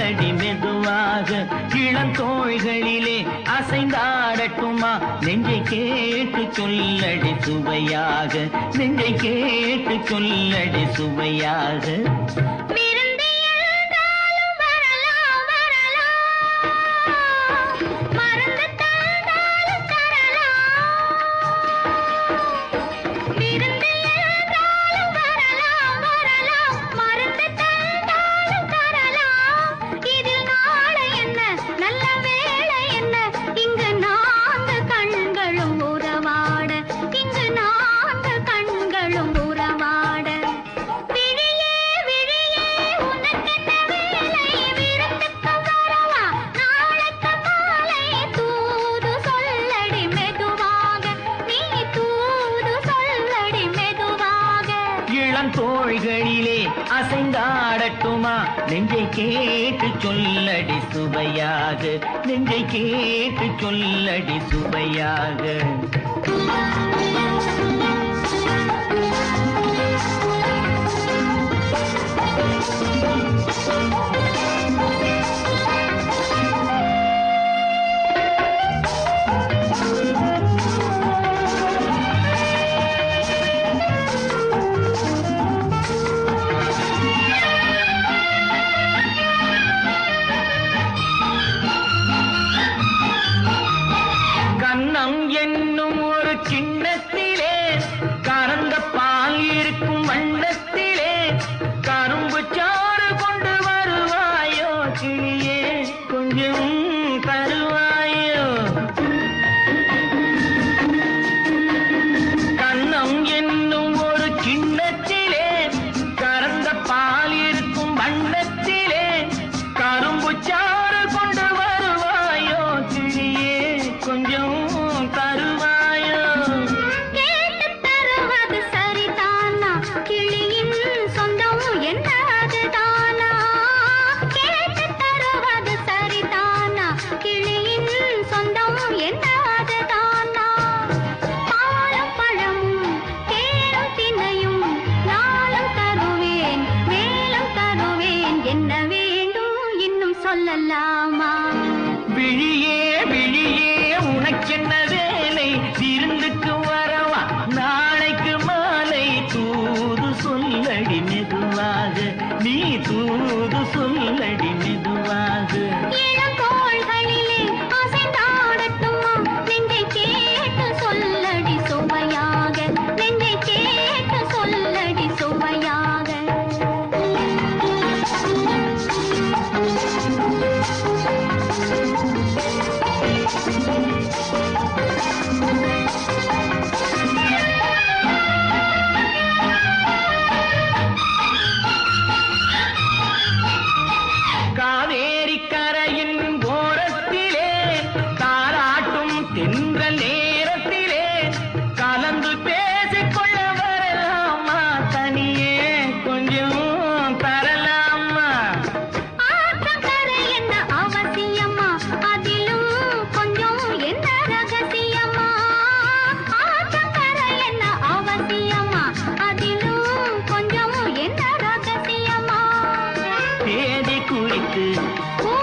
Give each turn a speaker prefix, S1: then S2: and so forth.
S1: சொல்லடி மெதுவாக இளந்தோள்களிலே அசைந்தாடட்டுமா நெஞ்சை கேட்டு சொல்லடி சுவையாக நெஞ்சை கேட்டு சொல்லடி சுவையாக
S2: விருந்து என்றாலும் வரலாம் வரலாம் மருந்து தந்தாலும் தரலாம் விருந்து என்றாலும் வரலாம் வரலாம் மருந்து தந்தாலும் தரலாம் இதில் நாளை என்ன நல்ல வேளை என்ன இங்கு நான்கு கண்களும் உறவாட இங்கு நான்கு கண்களும் உறவாட விழியே விழியே உனக்கென்ன வேலை விருந்துக்கு வரவா நாளைக்கு மாலை தூது சொல்லடி மெதுவாக நீ தூது சொல்லடி மெதுவாக
S1: இளந்தோள்களிலே அசைந்தாடட்டுமா நெஞ்சை கேட்டு சொல்லடி சுவையாக நெஞ்சை கேட்டு சொல்லடி சுவையாக கண்ணம் என்னும் ஒரு கிண்ணத்திலே கறந்த பால் இருக்கும் வண்ணத்திலே கரும்பு சாறு கொண்டு வருவாயோ கிளியே கொஞ்சம் தருவாயோ கண்ணம் என்னும் ஒரு கிண்ணத்திலே கறந்த பால் இருக்கும் வண்ணத்திலே கரும்பு சாறு கொண்டு வருவாயோ கிளியே கொஞ்சம் தருவாயோ
S2: கேட்டு தருவது சரிதானா கிளியின் சொந்தம் என்னது தானா கேட்டு தருவது சரிதானா கிளியின் சொந்தம் என்னது தானா பாலும் பழமும் தேனும் தினையும் நாளும் தருவேன் மேலும் தருவேன் என்ன வேண்டும் இன்னும் சொல்லலாமா
S1: விழியே விழியே உனக்கென்ன வேலை விருந்துக்கு வரவா நாளைக்கு மாலை தூது சொல்லடி மெதுவாக நீ தூது சொல்லடி மெதுவாக
S2: இளங்கோள்களிலே அசைந்தாடட்டுமா நெஞ்சை கேட்டு சொல்லடி சுவையாக நெஞ்சை கேட்டு சொல்லடி சுவையாக
S1: காவேரி கரையின் ஓரத்திலே தாராட்டும் தென்ற நேரத்திலே கலந்து பேசிக்கொள்ள வரலாமா தனியே கொஞ்சம் தரலாமா
S2: ஆற்றங்கரை என்ன அவசியமா அதிலும் கொஞ்சம் என்ன ரகசியமா ஆற்றங்கரை என்ன அவசியமா அதிலும் கொஞ்சம் என்ன ரகசியமா
S1: தேதி குறித்து
S2: ஊ